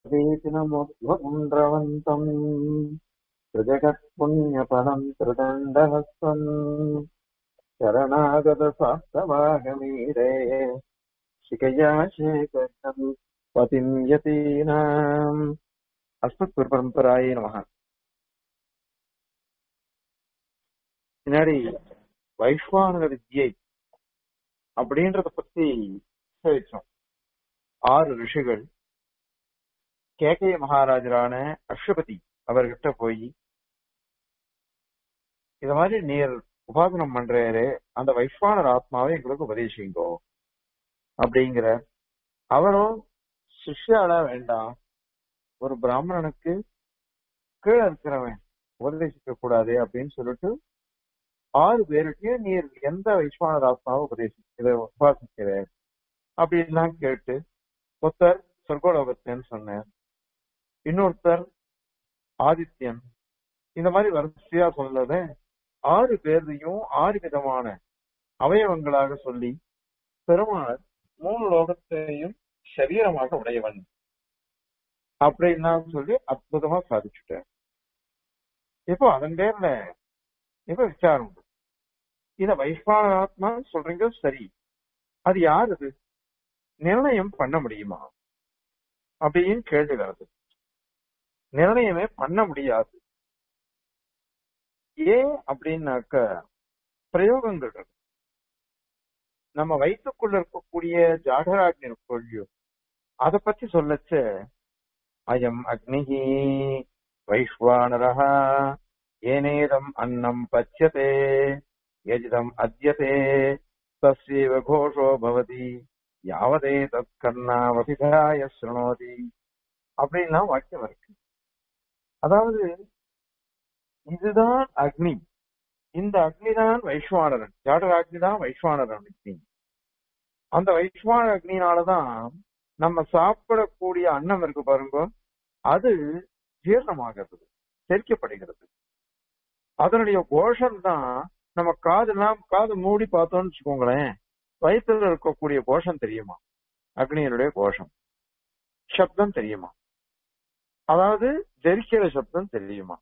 वेतिनमुद्वपुण्ड्रवन्तम् त्रिजगत्पुण्यफलम् त्रिदण्डहस्तम् शरणागतसास्तवागमीरे शिखया शेखरम् पतिम् यतीनाम् அஸ்மத்குருபரம்பராயே நமக பின்னாடி வைஸ்வானர வித்யை அப்படின்றத பத்தி விசாரிச்சோம் ஆறு ரிஷிகள் கேகய மகாராஜரான அஸ்வபதி அவர்கிட்ட போய் இத மாதிரி நீர் உபாசனம் பண்றாரு அந்த வைஸ்வானர் ஆத்மாவை எங்களுக்கு உபதேசிங்கோ அப்படிங்கிற அவரும் சிஷ்யாளா வேண்டாம் ஒரு பிராமணனுக்கு கீழே இருக்கிறவன் உபதேசிக்க கூடாது அப்படின்னு சொல்லிட்டு ஆறு பேருக்கு நீர் எந்த வைஸ்வானர் ஆத்மாவை உபதேசி இதை உபாசிக்கிற அப்படின்லாம் கேட்டு ஒருத்தர் சொர்க்கோலோகத்தேன்னு சொன்னார் இன்னொருத்தர் ஆதித்யன் இந்த மாதிரி வரிசையா சொல்லத ஆறு பேரையும் ஆறு விதமான அவயவங்களாக சொல்லி பெருமாள் மூணு லோகத்தையும் சரீரமாக உடையவன் அப்படின்னா சொல்லி அற்புதமா சாதிச்சுட்டார் இப்போ அதன் பேர்ல இப்ப விசாரம் உண்டு இத வைஸ்வானாத்மா சொல்றீங்க சரி அது யார் அது நிர்ணயம் பண்ண முடியுமா அப்படின்னு கேள்வி வருது நிர்ணயமே பண்ண முடியாது ஏன் அப்படின்னாக்க பிரயோகங்கள் இருக்கு நம்ம வயிற்றுக்குள்ள இருக்கக்கூடிய ஜாடராக்னி கொள்ளியோ அதை பத்தி சொல்லச்ச அயம் அக்னிஹி வைஸ்வானரः ஏனேதம் அன்னம் பச்சியதே யஜிதம் அத்யதே தஸ்யைவ கோஷோ பவதி யாவதே தத் கர்ணாவபிதாய சுணோதி அப்படின்லாம் வாக்கியம் இருக்கு அதாவது இதுதான் அக்னி இந்த அக்னி தான் வைஸ்வானரன் ஜாடர அக்னி தான் வைஸ்வானரன் அக்னி அந்த வைஸ்வான அக்னினாலதான் நம்ம சாப்பிடக்கூடிய அன்னம் இருக்கு பாருங்க அது ஜீரணமாகிறது செரிக்கப்படுகிறது அதனுடைய கோஷம் தான் நம்ம காதெல்லாம் காது மூடி பார்த்தோம்னு வச்சுக்கோங்களேன் வயிற்றுல இருக்கக்கூடிய கோஷம் தெரியுமா அக்னியனுடைய கோஷம் சப்தம் தெரியுமா அதாவது ஜெரிக்கிற சப்தம் தெரியுமா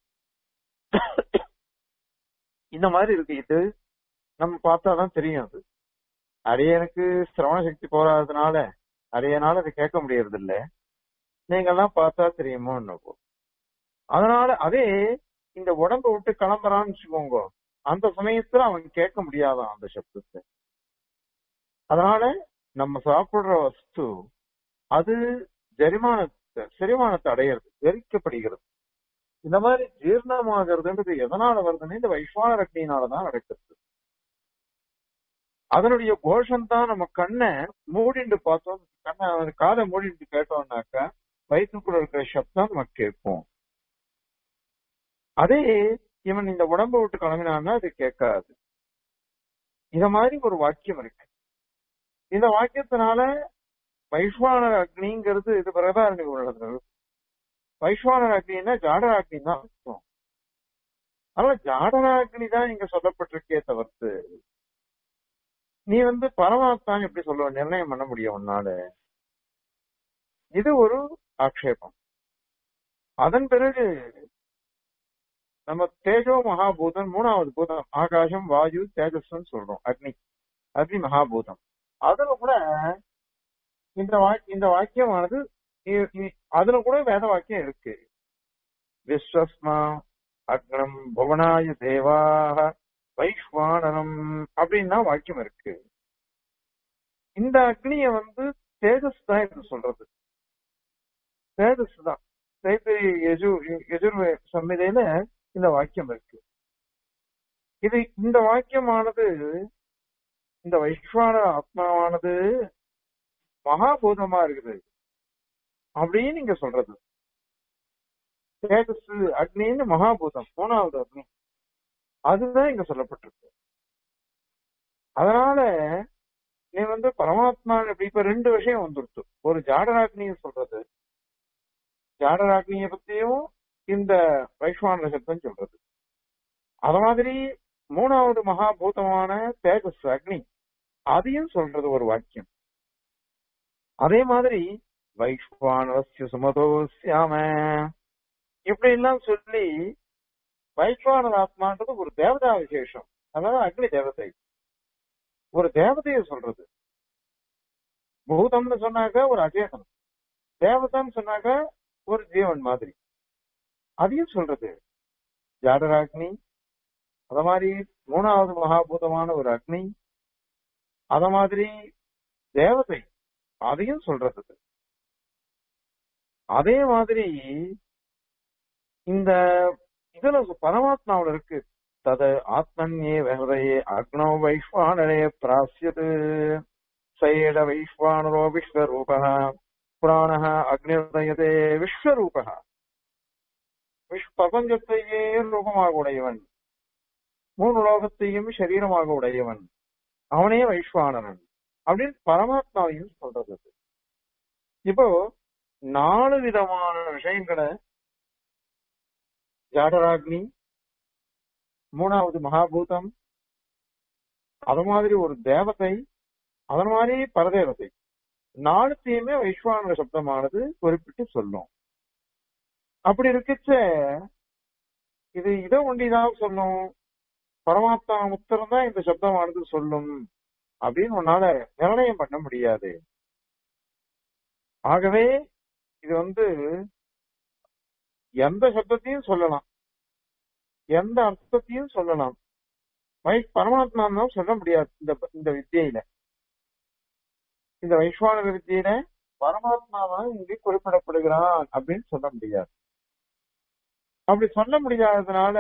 இந்த மாதிரி இருக்கு இது நம்ம பார்த்தாதான் தெரியும் அது அரியனுக்கு சிரவண சக்தி போராததுனால அரியனால அதை கேட்க முடியறது இல்ல நீங்க எல்லாம் பார்த்தா தெரியுமோ என்னப்போ அதனால அதே இந்த உடம்ப விட்டு கிளம்புறான்னு வச்சுக்கோங்க அந்த சமயத்துல அவன் கேட்க முடியாதான் அந்த சப்தத்தை அதனால நம்ம சாப்பிடுற வஸ்து அது ஜெரிமானத்தை செரிமானத்தை அடையிறது ஜெரிக்கப்படுகிறது இந்த மாதிரி ஜீர்ணமாகிறதுன்றது எதனால வருதுன்னு இந்த வைஸ்வான ரக்னியினாலதான் நடக்கிறது அதனுடைய கோஷம் தான் நம்ம கண்ணை மூடிண்டு பார்த்தோம் கண்ணை காதை மூடிண்டு கேட்டோம்னாக்கா வயிற்றுக்குள்ள இருக்கிற சப்தம் நமக்கு கேட்போம் அதே இவன் இந்த உடம்ப விட்டு கிளம்பினான்னா அது கேட்காது இத மாதிரி ஒரு வாக்கியம் இருக்கு இந்த வாக்கியத்தினால வைஸ்வானர் அக்னிங்கிறது இது பிரதாரணி உள்ளது வைஸ்வானர் அக்னின்னா ஜாடராக்னி தான் அர்த்தம் அதனால ஜாடராக்னி தான் இங்க சொல்லப்பட்டிருக்கே தவிர்த்து நீ வந்து பரமாத்தான் எப்படி சொல்லுவ நிர்ணயம் பண்ண முடியும் உன்னால இது ஒரு ஆக்ஷேபம் அதன் பிறகு நம்ம தேஜோ மகாபூதம் மூணாவது பூதம் ஆகாசம் வாயு தேஜஸ்ன்னு சொல்றோம் அக்னி அக்னி மகாபூதம் அதுல கூட இந்த வாக் இந்த வாக்கியமானது அதுல கூட வேத வாக்கியம் இருக்கு விஸ்வஸ்மா அக்னம் புவனாய தேவாக வைஸ்வானனம் அப்படின்னா வாக்கியம் இருக்கு இந்த அக்னிய வந்து தேஜஸ் தான் இது சொல்றது தேஜஸ் தான் தைத்திரி யஜு யஜுர்வே சம்மிதையில இந்த வாக்கியம் இருக்கு இது இந்த வாக்கியமானது இந்த வைஸ்வான ஆத்மாவானது மகாபூதமா இருக்குது அப்படின்னு நீங்க சொல்றது தேஜஸ் அக்னின்னு மகாபூதம் மூணாவது அக்னி அதுதான் இங்க சொல்லப்பட்டிருக்கு அதனால நீ வந்து பரமாத்மா இப்ப ரெண்டு விஷயம் வந்துருச்சு ஒரு ஜாடராக்னிய சொல்றது ஜாடராக்னிய பத்தியும் இந்த வைஸ்வான சப்தம் சொல்றது அத மாதிரி மூணாவது மகாபூதமான தேஜஸ் அக்னி அதையும் சொல்றது ஒரு வாக்கியம் அதே மாதிரி வைஸ்வானரஸ்ய சுமதோ சியாம இப்படி எல்லாம் சொல்லி வைஸ்வானர் ஆத்மான்றது ஒரு தேவதா விசேஷம் அதாவது அக்னி தேவதை ஒரு தேவதையை சொல்றது பூதம்னு சொன்னாக்க ஒரு அஜேதம் தேவதான்னு சொன்னாக்க ஒரு ஜீவன் மாதிரி அதையும் சொல்றது ஜாடராக்னி அத மாதிரி மூணாவது மகாபூதமான ஒரு அக்னி அத மாதிரி தேவதை அதையும் சொல்றது அதே மாதிரி இந்த இதுல பரமாத்மாவில் இருக்கு தத ஆத்மன்யே ஹிருதயே அக்னோ வைஸ்வானரே பிராசியது சைட வைஸ்வானரோ விஸ்வரூப புராண அக்னிர்தயதே விஸ்வரூப விஷ் பிரபஞ்சத்தையே ரூபமாக உடையவன் மூணு லோகத்தையும் சரீரமாக உடையவன் அவனே வைஸ்வானரன் அப்படின்னு பரமாத்மாவையும் சொல்றது இப்போ நாலு விதமான விஷயங்களை ஜாடராக்னி மூணாவது மகாபூதம் அது மாதிரி ஒரு தேவதை அதன் மாதிரி பரதேவதை நாலுத்தையுமே வைஸ்வான சப்தமானது குறிப்பிட்டு சொல்லும் அப்படி இருக்கச்ச இது இதை ஒண்டிதான் சொல்லும் பரமாத்மா உத்தரம் தான் இந்த சப்தமானது சொல்லும் அப்படின்னு உன்னால நிர்ணயம் பண்ண முடியாது ஆகவே இது வந்து எந்த சப்தத்தையும் சொல்லலாம் எந்த அர்த்தத்தையும் சொல்லலாம் வை பரமாத்மா தான் சொல்ல முடியாது இந்த இந்த வித்தியில இந்த வைஸ்வானர வித்தியில பரமாத்மா தான் இங்கே குறிப்பிடப்படுகிறான் அப்படின்னு சொல்ல முடியாது அப்படி சொல்ல முடியாததுனால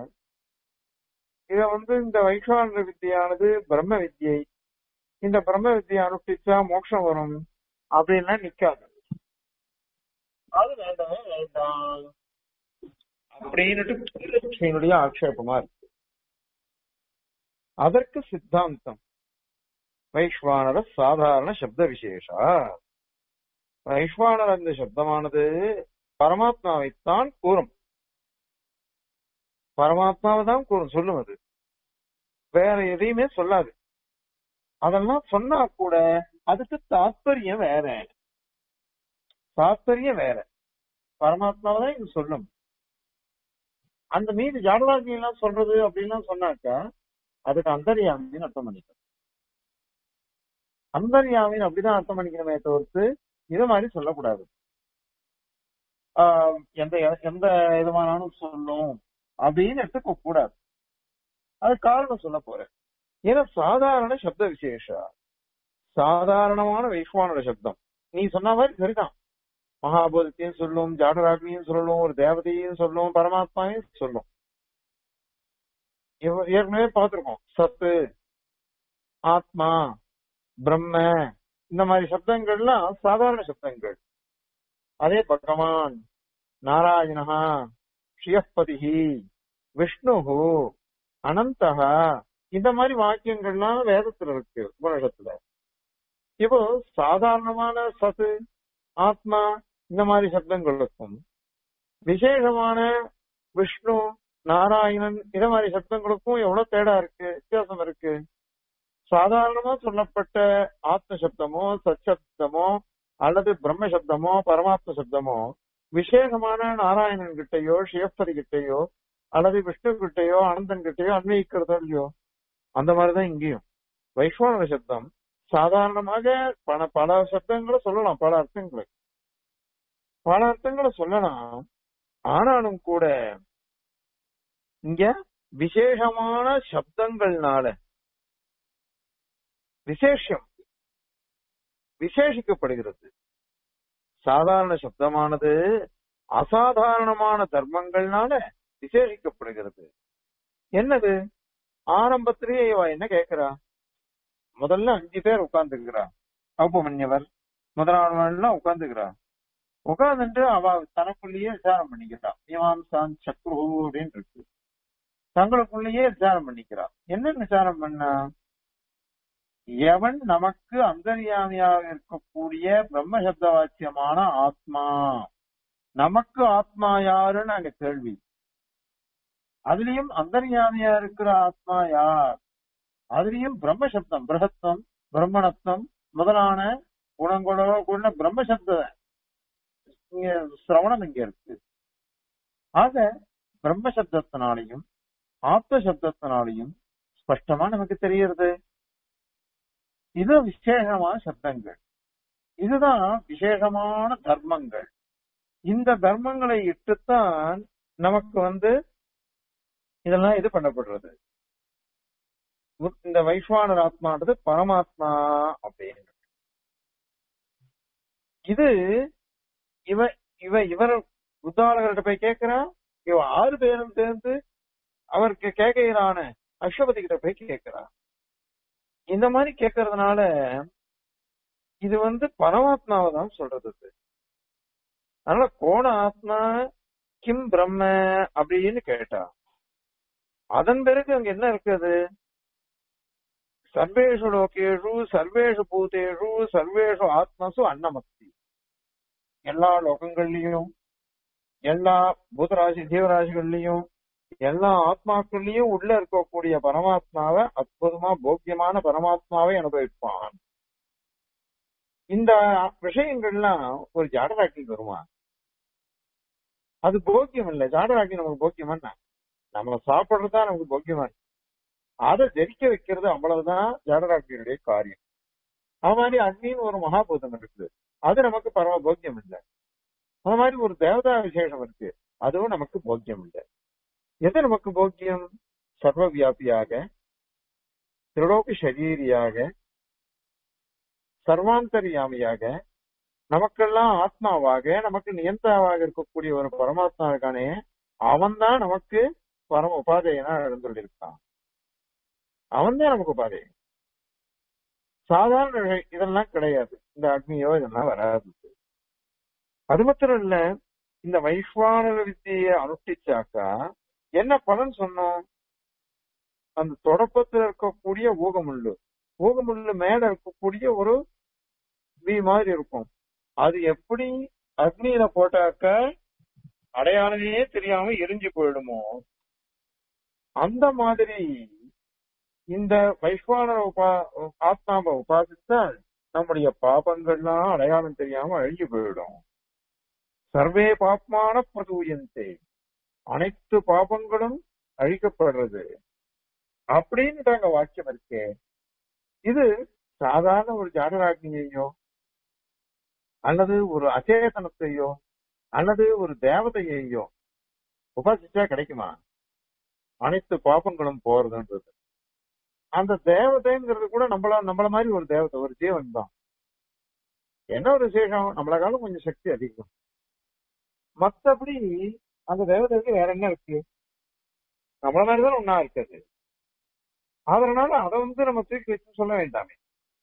இத வந்து இந்த வைஸ்வானர வித்தியானது பிரம்ம வித்தியை இந்த பிரம்ம வித்தியை அனுஷ்டிச்சா மோட்சம் வரும் அப்படின்லாம் நிக்காது அது வேண்டாம் வேண்டாம் அப்படின்னுட்டு பூர்வபக்ஷியினுடைய ஆக்ஷேபமா இருக்கு அதற்கு சித்தாந்தம் வைஸ்வானர சாதாரண சப்த விசேஷா வைஸ்வானர் அந்த சப்தமானது பரமாத்மாவைத்தான் கூறும் பரமாத்மாவை தான் கூறும் சொல்லும் அது வேற எதையுமே சொல்லாது அதெல்லாம் சொன்னா கூட அதுக்கு தாத்பரியம் வேற தாத்பரியம் வேற பரமாத்மாவை தான் இது சொல்லும் அந்த மீது ஜாடராஜி எல்லாம் சொல்றது அப்படின்லாம் சொன்னாக்கா அதுக்கு அந்தரியாமின்னு அர்த்தம் பண்ணிக்கணும் அந்தரியாமின்னு அப்படிதான் அர்த்தம் பண்ணிக்கணுமே தவிர்த்து இது மாதிரி சொல்லக்கூடாது ஆஹ் எந்த எந்த விதமானாலும் சொல்லும் அப்படின்னு எடுத்துக்க கூடாது அது காரணம் சொல்ல போறேன் ஏன்னா சாதாரண சப்த விசேஷா சாதாரணமான வைஸ்வானோட சப்தம் நீ சொன்ன மாதிரி சரிதான் மகாபோதத்தையும் சொல்லும் ஜாடராக்னியும் சொல்லும் ஒரு தேவதையும் சொல்லும் பரமாத்மாவையும் சொல்லும் இவ- ஏற்கனவே பார்த்திருக்கோம் சத்து ஆத்மா பிரம்ம இந்த மாதிரி சப்தங்கள்லாம் சாதாரண சப்தங்கள் அதே பகவான் நாராயணஹா ஸ்ரீயப்பதிஹி விஷ்ணுஹு அனந்தஹா இந்த மாதிரி வாக்கியங்கள்லாம் வேதத்துல இருக்கு உபனிஷத்துல இப்போ சாதாரணமான சத்து ஆத்மா இந்த மாதிரி சப்தங்களுக்கும் விசேஷமான விஷ்ணு நாராயணன் இந்த மாதிரி சப்தங்களுக்கும் எவ்வளவு தேடா இருக்கு வித்தியாசம் இருக்கு சாதாரணமா சொல்லப்பட்ட ஆத்ம சப்தமோ சச்சப்தமோ அல்லது பிரம்ம சப்தமோ பரமாத்ம சப்தமோ விசேஷமான நாராயணன் கிட்டயோ சிவப்பதி கிட்டயோ அல்லது விஷ்ணு கிட்டயோ அனந்தன் கிட்டயோ அன்வயிக்கிறதோ இல்லையோ அந்த மாதிரிதான் இங்கேயும் வைஸ்வன சப்தம் சாதாரணமாக பல பல சப்தங்களை சொல்லலாம் பல அர்த்தங்களை பல அர்த்தங்களை சொல்லலாம் ஆனாலும் கூட இங்க விசேஷமான சப்தங்கள்னால விசேஷம் விசேஷிக்கப்படுகிறது சாதாரண சப்தமானது அசாதாரணமான தர்மங்கள்னால விசேஷிக்கப்படுகிறது என்னது ஆரம்பத்திலேயே இவ என்ன கேக்குறா முதல்ல அஞ்சு பேர் உட்கார்ந்துக்கிறா ஔபமன்யவர் முதலாளவன்லாம் உட்கார்ந்துக்கிறா உட்கார்ந்துட்டு அவ தனக்குள்ளேயே விசாரம் பண்ணிக்கிறா மீமாம்சான் சக்ரு அப்படின்னு இருக்கு தங்களுக்குள்ளேயே விசாரம் பண்ணிக்கிறா என்ன விசாரம் பண்ணா எவன் நமக்கு அந்தர்யாமியாக இருக்கக்கூடிய பிரம்ம சப்த வாக்கியமான ஆத்மா நமக்கு ஆத்மா யாருன்னு அங்க கேள்வி அதுலயும் அந்தர்யாமியா இருக்கிற ஆத்மா யார் அதுலயும் பிரம்மசப்தம் பிரகத்வம் பிரம்மணத்துவம் முதலான குணங்களோ கூட பிரம்மசப்த இங்க சிரவணம் இங்க இருக்கு ஆக பிரம்ம சப்தத்தினாலையும் ஆத்ம சப்தத்தினாலையும் ஸ்பஷ்டமா நமக்கு தெரியறது இது விசேஷமான சப்தங்கள் இதுதான் விசேஷமான தர்மங்கள் இந்த தர்மங்களை இட்டுத்தான் நமக்கு வந்து இதெல்லாம் இது பண்ணப்படுறது இந்த வைஸ்வானர் ஆத்மான்றது பரமாத்மா அப்படின்னு இது இவ இவ இவர் உத்தாளர்கிட்ட போய் கேட்கிறான் இவ ஆறு பேரும் சேர்ந்து அவருக்கு கேட்கிறான அஸ்வபதி கிட்ட போய் கேட்கிறான் இந்த மாதிரி கேட்கறதுனால இது வந்து பரமாத்மாவை தான் சொல்றது இது. அதனால கோண ஆத்மா கிம் பிரம்ம அப்படின்னு கேட்டா அதன் பிறகு அங்க என்ன இருக்குது சர்வேஷு லோகேஷு சர்வேஷு பூதேஷு சர்வேஷு ஆத்மசு அன்னமஸ்தி எல்லா லோகங்கள்லயும் எல்லா பூதராசி ஜீவராசிகள்லயும் எல்லா ஆத்மாக்கள்லயும் உள்ள இருக்கக்கூடிய பரமாத்மாவை அற்புதமா போக்கியமான பரமாத்மாவை அனுபவிப்பான் இந்த விஷயங்கள்லாம் ஒரு ஜாடராக்கி வருமா அது போக்கியம் இல்ல ஜாடராக்கி நமக்கு போக்கியம் என்ன நம்ம சாப்பிடுறதுதான் நமக்கு போக்கியமா இருக்கு அதை ஜெரிக்க வைக்கிறது அவ்வளவுதான் ஜாடராக்கியனுடைய காரியம் அது மாதிரி அக்னின்னு ஒரு மகாபூதம் இருக்குது அது நமக்கு பரம போக்கியம் இல்லை அது மாதிரி ஒரு தேவதா விசேஷம் இருக்கு அதுவும் நமக்கு போக்கியம் இல்லை எது நமக்கு போக்கியம் சர்வ வியாபியாக திருடோபி சரீரியாக சர்வாந்தரியாமியாக நமக்கெல்லாம் ஆத்மாவாக நமக்கு நியந்தாவாக இருக்கக்கூடிய ஒரு பரமாத்மா இருக்கானே அவன்தான் நமக்கு பரம உபாதையனா இருந்துள்ளிருக்கான் அவன் தான் நமக்கு உபாதை சாதாரண விஷயம் இதெல்லாம் கிடையாது இந்த அக்னியோ இதெல்லாம் வராது அது மாத்திரம் இல்ல இந்த வைஸ்வானர வித்தியை அனுஷ்டிச்சாக்கா என்ன பலன் சொன்னோம் அந்த தொடக்கத்துல இருக்கக்கூடிய ஊகமுள்ளு ஊகமுள்ளு மேல இருக்கக்கூடிய ஒரு வி மாதிரி இருக்கும் அது எப்படி அக்னியில போட்டாக்க அடையாளமே தெரியாம எரிஞ்சு போயிடுமோ அந்த மாதிரி இந்த வைஸ்வானர உபா ஆத்மாவை உபாசித்தால் நம்முடைய பாபங்கள்லாம் அடையாளம் தெரியாம அழிஞ்சு போயிடும் சர்வே பாப்மான பிரதூயந்தே அனைத்து பாபங்களும் அழிக்கப்படுறது அப்படின்னு அங்க வாக்கியம் இருக்கே இது சாதாரண ஒரு ஜாடராக்னியையோ அல்லது ஒரு அச்சேதனத்தையோ அல்லது ஒரு தேவதையையோ உபாசிச்சா கிடைக்குமா அனைத்து பாபங்களும் போறதுன்றது அந்த தேவதைங்கிறது கூட நம்மள நம்மள மாதிரி ஒரு தேவதை ஒரு ஜீவன் தான் என்ன ஒரு விசேஷம் நம்மள காலம் கொஞ்சம் சக்தி அதிகம் மத்தபடி அந்த தேவதைக்கு வேற என்ன இருக்கு நம்மள மாதிரிதான் ஒன்னா இருக்குது அதனால அதை வந்து நம்ம தூக்கி வச்சு சொல்ல வேண்டாமே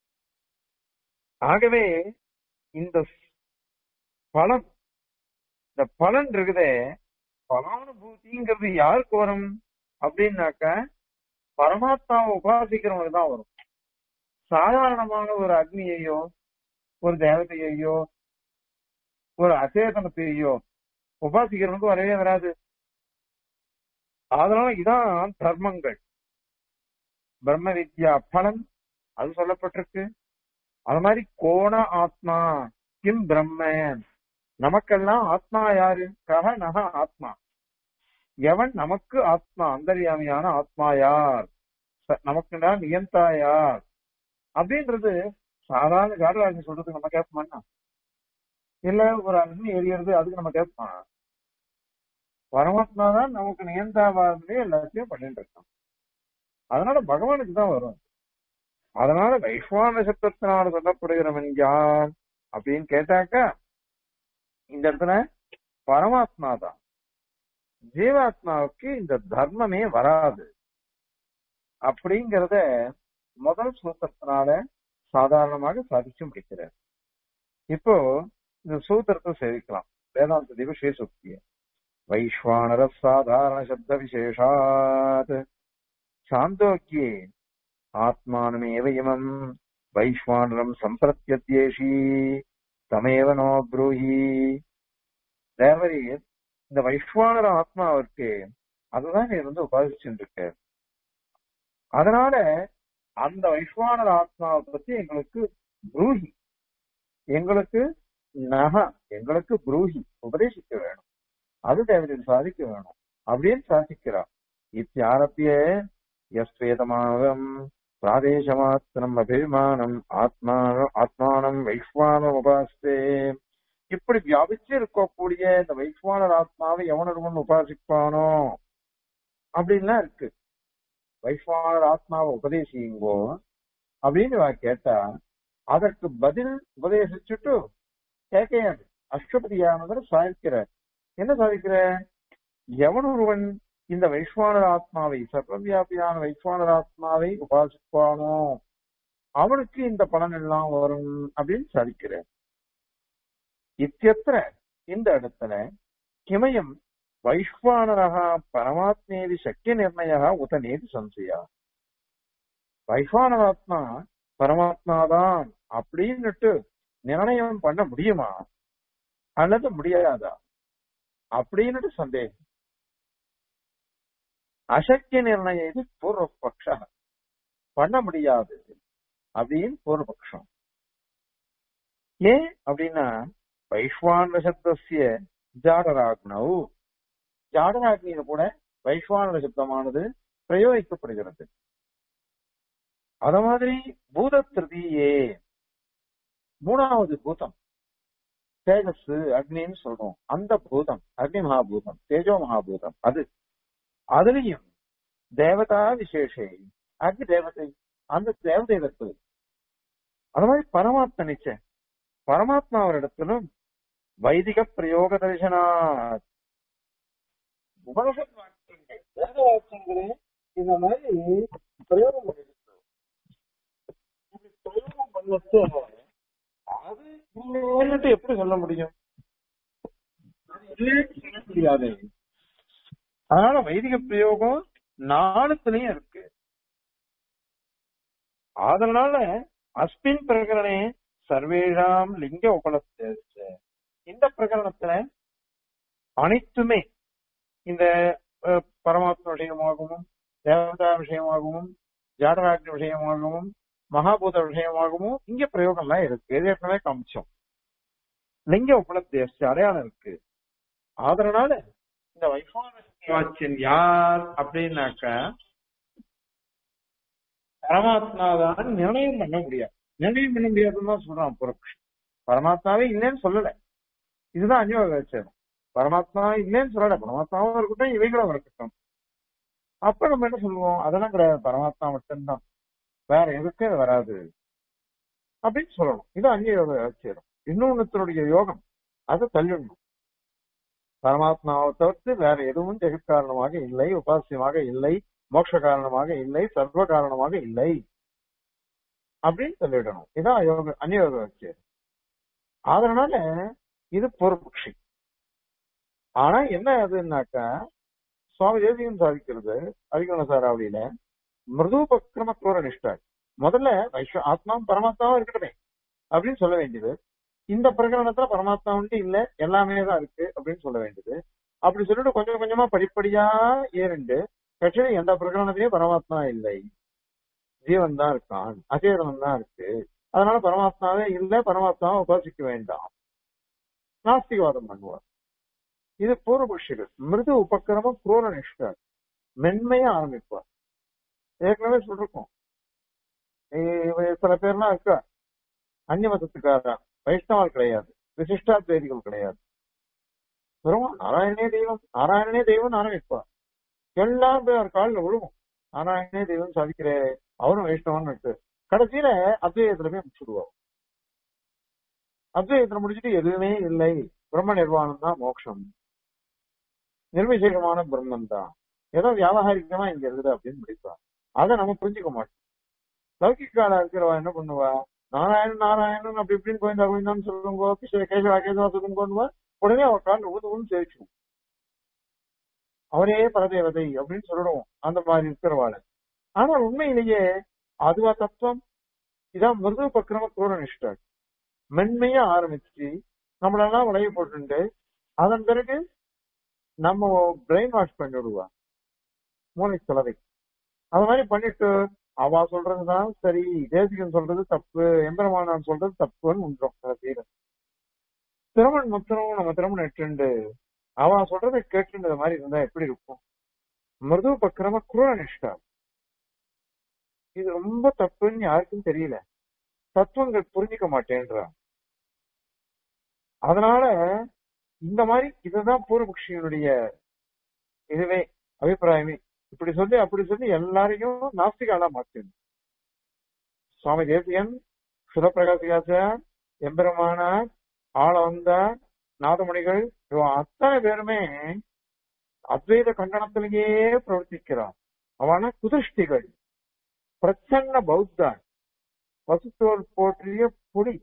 ஆகவே இந்த பலன் இந்த பலன் இருக்குதே பலானுபூதிங்கிறது யாருக்கு வரும் அப்படின்னாக்க பரமாத்மாவை உபாசிக்கிறவனுக்கு தான் வரும் சாதாரணமான ஒரு அக்னியையோ ஒரு தேவதையையோ ஒரு அச்சேதனத்தையோ உபாசிக்கிறவனுக்கு வரவே வராது அதனால இதான் தர்மங்கள் பிரம்ம வித்யா பலன் அது சொல்லப்பட்டிருக்கு அது மாதிரி கோண ஆத்மா கிம் பிரம்ம நமக்கெல்லாம் ஆத்மா யாரு கக நக ஆத்மா எவன் நமக்கு ஆத்மா அந்தர்யாமியான ஆத்மா யார் ச- நமக்குண்டா நியந்தா யார் அப்படின்றது சாதாரண காடராஜன் சொல்றதுக்கு நம்ம கேட்போம்னா இல்ல ஒரு அக்னி எரியறது அதுக்கு நம்ம கேட்போம் பரமாத்மா தான் நமக்கு நியந்தாவாகவே எல்லாத்தையும் பண்ணிட்டு இருக்கோம் அதனால பகவானுக்கு தான் வரும் அதனால வைஸ்வான சப்தத்தினால் சொல்லப்படுகிறவன் யார் அப்படின்னு கேட்டாக்கா இந்த இடத்துல பரமாத்மா தான் ஜீவாத்மாவுக்கு இந்த தர்மமே வராது அப்படிங்கறத முதல் சூத்திரத்தினால சாதாரணமாக சாதிச்சு முடிக்கிறார் இப்போ இந்த சூத்திரத்தை சேவிக்கலாம் வேதாந்த திவசே சுக்திய வைஸ்வானர சாதாரண சப்த விசேஷாத் சாந்தோக்கியே ஆத்மானமேவ இமம் வைஸ்வானரம் சம்பிரத்யத்யேஷி தமேவ நோ ப்ரூஹி தேவரி இந்த வைஸ்வானர ஆத்மா இருக்கு அதுதான் நீ வந்து உபாசிச்சுட்டு இருக்க அதனால அந்த வைஸ்வானர ஆத்மாவை பத்தி எங்களுக்கு ப்ரூஹி எங்களுக்கு நக எங்களுக்கு புரூஹி உபதேசிக்க வேணும் அது தேவதையில் சாதிக்க வேணும் அப்படின்னு சாதிக்கிறார் இத்தியாரப்பிய எஸ்வேதமானம் பிராதேசமாத்திரம் அபிமானம் ஆத்மானம் ஆத்மானம் வைஸ்வானம் உபாசத்தே இப்படி வியாபிச்சு இருக்கக்கூடிய இந்த வைஸ்வானர் ஆத்மாவை எவனொருவன் உபாசிப்பானோ அப்படின்லாம் இருக்கு வைஸ்வானர் ஆத்மாவை உபதேசியுங்கோ அப்படின்னு இவ கேட்டா அதற்கு பதில் உபதேசிச்சுட்டு கேட்கையாது அஷ்டபதியானவர் சாதிக்கிறார் என்ன சாதிக்கிற எவன் ஒருவன் இந்த வைஸ்வானர் ஆத்மாவை சர்வவியாபியான வைஸ்வானர் ஆத்மாவை உபாசிப்பானோ அவனுக்கு இந்த பலன் எல்லாம் வரும் அப்படின்னு சாதிக்கிறார் இத்தியத்திர இந்த இடத்துல கிமயம் வைஸ்வானரக பரமாத்மேதி சக்கிய நிர்ணய உத நேதி சம்சயா வைஸ்வானராத்மா பரமாத்மாதான் அப்படின்னுட்டு நிர்ணயம் பண்ண முடியுமா அல்லது முடியாதா அப்படின்னுட்டு சந்தேகம் அசக்கிய நிர்ணயம் இது பூர்வபக்ஷ பண்ண முடியாது அப்படின்னு பூர்வபக்ஷம் ஏன் அப்படின்னா வைஸ்வான சப்தசிய ஜாடராக்னவு ஜாடராக்னியில கூட வைஸ்வான சப்தமானது பிரயோகிக்கப்படுகிறது அத மாதிரி பூத திருதியே மூணாவது பூதம் தேஜஸ் அக்னின்னு சொல்றோம் அந்த பூதம் அக்னி மகாபூதம் தேஜோ மகாபூதம் அது அதுலயும் தேவதா விசேஷே அக்னி தேவதை அந்த தேவதை இருக்குது அது மாதிரி பரமாத்மா நிச்சய பரமாத்மா இடத்திலும் வைதிக பிரயோக தரிசனா உபனிஷத் வாக்கியங்கள் வேத வாக்கியங்களே இந்த மாதிரி பிரயோகம் பண்ணிருக்கு இப்படி பிரயோகம் பண்ணச்சு அது இல்லைன்னுட்டு எப்படி சொல்ல முடியும் அது இல்லைன்னு சொல்ல முடியாது அதனால வைதிக பிரயோகம் நாலுத்துலயும் இருக்கு அதனால அஸ்மின் பிரகரணே சர்வேஷாம் லிங்க உபலப்த இந்த பிரகரணத்துல அனைத்துமே இந்த அஹ், பரமாத்மா விஷயமாகவும் தேவதா விஷயமாகவும் ஜாடராஜ் விஷயமாகவும் மகாபூத விஷயமாகவும் இங்க பிரயோகம்லாம் இருக்கு இது ஏற்கனவே காமிச்சோம் லிங்க உபலப்தி அடையாளம் இருக்கு அதனால இந்த வைஷ்ணவ வாச்சியன் யார் அப்படின்னாக்க பரமாத்மாதான் நிர்ணயம் பண்ண முடியாது நிர்ணயம் பண்ண முடியாதுன்னு தான் சொல்றான் புரக்ஷ் பரமாத்மாவே இல்லைன்னு சொல்லல இதுதான் அந்யோக வச்சேன் பரமாத்மா இல்லைன்னு சொல்லல பரமாத்மாவும் இருக்கட்டும் இவைகளும் இருக்கட்டும் அப்ப நம்ம என்ன சொல்லுவோம் அதெல்லாம் கிடையாது பரமாத்மா மட்டும்தான் வேற எதுக்கும் அது வராது அப்படின்னு சொல்லணும் இது அந்நிய யோக வச்சிடும் இன்னொன்னுத்தனுடைய யோகம் அதை தள்ளிடணும் பரமாத்மாவை தவிர்த்து வேற எதுவும் ஜெகத் காரணமாக இல்லை உபாசியமாக இல்லை மோட்ச காரணமாக இல்லை சர்வ காரணமாக இல்லை அப்படின்னு சொல்லிடணும் இதான் யோக அந்நியோக வச்சு அதனால இது பொறுப்புஷி ஆனா என்ன அதுன்னாக்கா சுவாமி தேசியம் சாதிக்கிறது அதிகரண சாராவளியில மிருதுபக்கிரம குரோர நிஷ்டா முதல்ல வைஷ்வ ஆத்மா பரமாத்மாவும் இருக்கட்டுமே அப்படின்னு சொல்ல வேண்டியது இந்த பிரகரணத்துல பரமாத்மா உண்டு இல்ல எல்லாமே தான் இருக்கு அப்படின்னு சொல்ல வேண்டியது அப்படி சொல்லிட்டு கொஞ்சம் கொஞ்சமா படிப்படியா ஏறிண்டு கட்சியில எந்த பிரகரணத்திலயும் பரமாத்மா இல்லை ஜீவன் தான் இருக்கான் அச்சேதனம் தான் இருக்கு அதனால பரமாத்மாவே இல்ல பரமாத்மாவை உபாசிக்க வேண்டாம் நாஸ்திகவாதம் பண்ணுவார் இது பூர்வபக்ஷிகள் மிருது உபக்கிரமம் குரோர நிஷ்டர் மென்மையா ஆரம்பிப்பார் ஏற்கனவே சொல்லிருக்கோம் இவ- சில பேர்லாம் இருக்கா அந்நிய மதத்துக்காரா வைஷ்ணவர் கிடையாது விசிஷ்டாத்வேதிகள் கிடையாது வெறும் நாராயணனே தெய்வம் நாராயணனே தெய்வம் ஆரம்பிப்பார் எல்லாம் போய் அவர் காலில் விழுவும் நாராயணனே தெய்வம் சாதிக்கிற அவரும் வைஷ்ணவன் இருக்கு கடைசியில அத்வைதத்துல போய் முடிச்சுடுவோம் அத்வைதத்துல முடிச்சுட்டு எதுவுமே இல்லை பிரம்ம நிர்வாணம் தான் மோட்சம் நிர்விசேஷமான பிரம்மன் தான் ஏதோ வியாபகாரிகமா இங்க இருக்குது அப்படின்னு முடிப்பா அதை நம்ம புரிஞ்சுக்க மாட்டோம் லௌகிக்கால இருக்கிறவா என்ன பண்ணுவா நாராயணன் நாராயணன் அப்படி இப்படின்னு கோவிந்தா கோவிந்தான்னு சொல்லுங்க கிருஷ்ண கேசவா கேசவா சொல்லுங்க உடனே அவர் காலில் ஊது ஊன்னு சேவிச்சிடும் அவரே பரதேவதை அப்படின்னு சொல்லிடுவோம் அந்த மாதிரி இருக்கிறவாள் ஆனால் உண்மையிலேயே அதுவா தத்துவம் இதான் மிருது பக்கிரம குரோர நிஷ்டர் மென்மையா ஆரம்பிச்சு நம்மளெல்லாம் விளைய போட்டுண்டு அதன் பிறகு நம்ம பிரெயின் வாஷ் பண்ணி விடுவா மூளை செலவை அது மாதிரி பண்ணிட்டு அவ சொல்றதுதான் சரி தேசிகன் சொல்றது தப்பு எம்பெருமானான் சொல்றது தப்புன்னு உண்டோம் கடைசியில திறமன் மொத்தம் நம்ம திறமன் எட்டுண்டு அவன் சொல்றதை கேட்டுன்ற மாதிரி இருந்தா எப்படி இருக்கும் மிருது பக்கிரம குரூர நிஷ்டா இது ரொம்ப தப்புன்னு யாருக்கும் தெரியல தத்துவங்கள் புரிஞ்சுக்க மாட்டேன்றான் அதனால இந்த மாதிரி இதுதான் பூர்வபக்ஷியனுடைய இதுவே அபிப்பிராயமே இப்படி சொல்லி அப்படி சொல்லி எல்லாரையும் நாஸ்திகாலா மாத்தணும் சுவாமி தேசியன் சுதப்பிரகாசிகாச்சார் எம்பெருமானார் ஆளவந்தார் நாதமணிகள் இவன் அத்தனை பேருமே அத்வைத கண்டனத்திலேயே பிரவர்த்திக்கிறான் அவன குதிருஷ்டிகள் பிரச்சன்ன பௌத்தன் பசுத்தோல் போற்றிய பொடி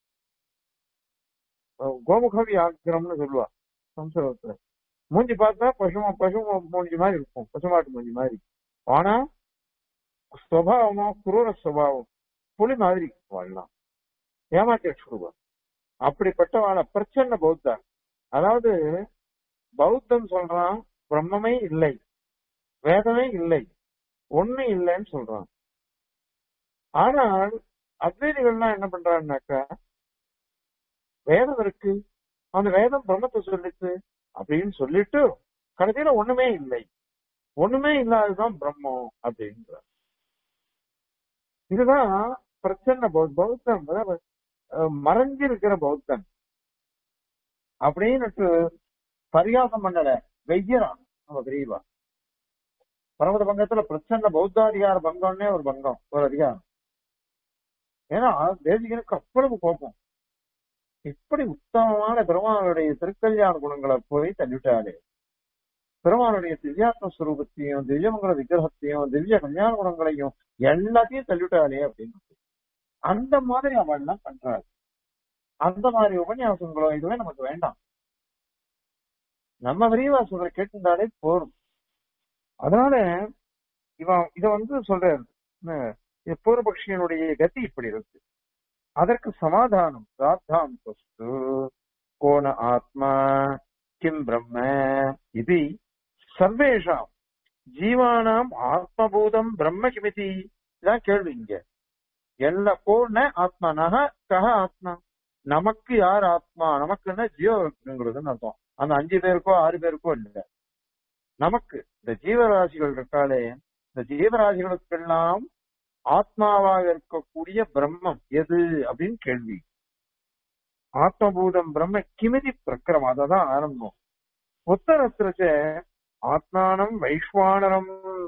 கோமுக வியாக்கிரம்னு சொல்லுவா சம்ஸ்கிருதத்துல மூஞ்சி பார்த்தா பசு பசு மூஞ்சி மாதிரி இருக்கும் பசுமாட்டு மூஞ்சி மாதிரி ஆனா சுவாவமோ குரூர சுவாவம் புலி மாதிரி வாழலாம் ஏமாத்தி வச்சுடுவான் அப்படிப்பட்டவான பிரச்சன்ன பௌத்தா அதாவது பௌத்தம் சொல்றான் பிரம்மமே இல்லை வேதமே இல்லை ஒண்ணு இல்லைன்னு சொல்றான் ஆனால் அத்வைதிகள்லாம் என்ன பண்றாங்கனாக்கா வேதம் இருக்கு அந்த வேதம் பிரம்மத்தை சொல்லிச்சு அப்படின்னு சொல்லிட்டு கடைசியில ஒண்ணுமே இல்லை ஒண்ணுமே இல்லாததுதான் பிரம்மம் அப்படின்ற இதுதான் பிரச்சனை பௌத்தம் மறைஞ்சு இருக்கிற பௌத்தன் அப்படின்னு பரிகாசம் பண்ணல வெய்யறான் நம்ம பெரியவா பரமத பங்கத்துல பிரச்சனை பௌத்தாதிகார பங்கம்னே ஒரு பங்கம் ஒரு அதிகாரம் ஏன்னா தேசிகனுக்கு அவ்வளவு கோபம் இப்படி உத்தமமான பெருமானுடைய திருக்கல்யாண குணங்களை போய் தள்ளிவிட்டாரு பெருமானுடைய திவ்யாத்ம ஸ்வரூபத்தையும் திவ்யமங்கல விக்கிரகத்தையும் திவ்ய கல்யாண குணங்களையும் எல்லாத்தையும் தள்ளிவிட்டாளே அப்படின்னு அந்த மாதிரி அவள் எல்லாம் பண்றாரு அந்த மாதிரி உபன்யாசங்களோ இதுவே நமக்கு வேண்டாம் நம்ம விரிவாசங்களை கேட்டிருந்தாலே போரும் அதனால இவன் இத வந்து சொல்றாரு இது பூர்வபக்ஷியனுடைய கதி இப்படி இருக்கு அதற்கு சமாதானம் பிரார்த்தாம் வஸ்து கோண ஆத்மா கிம் பிரம்ம இது சர்வேஷாம் ஜீவானாம் ஆத்மபூதம் பிரம்ம கிமிதி இதான் கேள்வி இங்க எல்லா கோண ஆத்மனக கக ஆத்மா நமக்கு யார் ஆத்மா நமக்குன்னா ஜீவங்கிறதுன்னு அர்த்தம் அந்த அஞ்சு பேருக்கோ ஆறு பேருக்கோ இல்ல நமக்கு இந்த ஜீவராசிகள் இருக்காளே இந்த ஜீவராசிகளுக்கெல்லாம் ஆத்மாவாக இருக்கக்கூடிய பிரம்மம் எது அப்படின்னு கேள்வி ஆத்மபூதம் பிரம்ம கிமிதி பிரக்கிரம் அததான் ஆரம்பம் உத்தரத்திரச்ச ஆத்மானம் வைஸ்வானரம்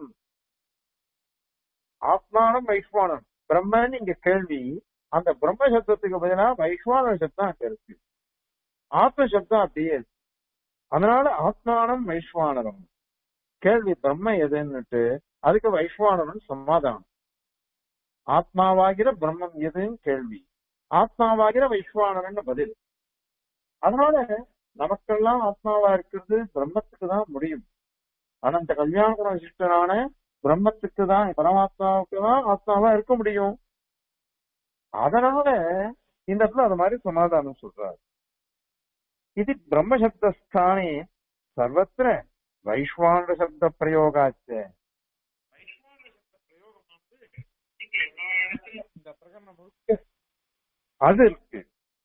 ஆத்மானம் வைஸ்வானரம் பிரம்மன்னு இங்க கேள்வி அந்த பிரம்ம சப்தத்துக்கு பதிலா வைஸ்வான சப்தம் அங்க இருக்கு ஆத்ம சப்தம் அப்படியே இருக்கு அதனால ஆத்மானம் வைஸ்வானரம் கேள்வி பிரம்ம எதுன்னுட்டு அதுக்கு வைஸ்வானரன் சமாதானம் ஆத்மாவாகிற பிரம்மம் எதுன்னு கேள்வி ஆத்மாவாகிற வைஸ்வானரன் பதில் அதனால நமக்கெல்லாம் ஆத்மாவா இருக்கிறது பிரம்மத்துக்கு தான் முடியும் ஆனா இந்த கல்யாண விசிஷ்டனான பிரம்மத்துக்கு தான் பரமாத்மாவுக்கு தான் ஆத்மாவா இருக்க முடியும் அதனால இந்த இடத்துல அது மாதிரி சமாதானம் சொல்றாரு இது பிரம்மசப்தஸ்தானே சர்வத்திர வைஸ்வான சப்த பிரயோகாச்ச இந்த பிரகரணம் முழுக்க அது இருக்கு